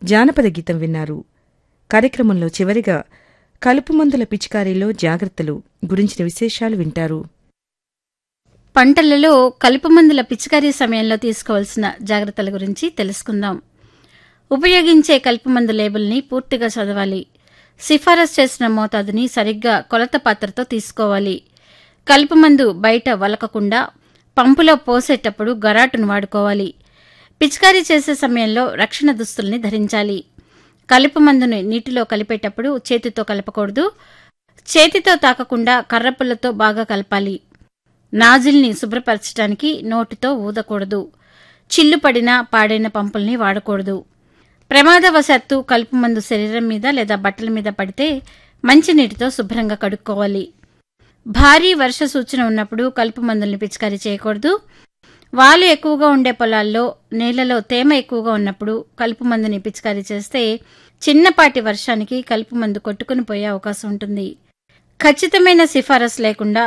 జానపద గీతం విన్నారు కార్యక్రమంలో చివరిగా కలుపు మందుల పిచికారీలో జాగ్రత్తలు గురించిన విశేషాలు వింటారు పంటలలో కలుపు మందుల పిచికారీ సమయంలో తీసుకోవాల్సిన జాగ్రత్తల గురించి తెలుసుకుందాం ఉపయోగించే కలుపు మందు లేబుల్ని పూర్తిగా చదవాలి సిఫారసు చేసిన మోతాదుని సరిగ్గా కొలత పాత్రతో తీసుకోవాలి కలుపు మందు బయట వలకకుండా పంపులో పోసేటప్పుడు గరాటును వాడుకోవాలి పిచికారీ చేసే సమయంలో రక్షణ దుస్తుల్ని ధరించాలి కలుపు మందుని నీటిలో కలిపేటప్పుడు చేతితో కలపకూడదు చేతితో తాకకుండా కర్రపుల్లతో బాగా కలపాలి నాజిల్ని శుభ్రపరచడానికి నోటితో ఊదకూడదు చిల్లు పడిన పాడైన పంపుల్ని వాడకూడదు ప్రమాదవశాత్తు కలుపు మందు శరీరం మీద లేదా బట్టల మీద పడితే మంచినీటితో శుభ్రంగా కడుక్కోవాలి భారీ వర్ష సూచన ఉన్నప్పుడు కలుపు మందుల్ని పిచికారీ చేయకూడదు వాలు ఎక్కువగా ఉండే పొలాల్లో నేలలో తేమ ఎక్కువగా ఉన్నప్పుడు కలుపు మందుని పిచికారీ చేస్తే చిన్నపాటి వర్షానికి కలుపు మందు కొట్టుకుని పోయే అవకాశం ఉంటుంది ఖచ్చితమైన సిఫారసు లేకుండా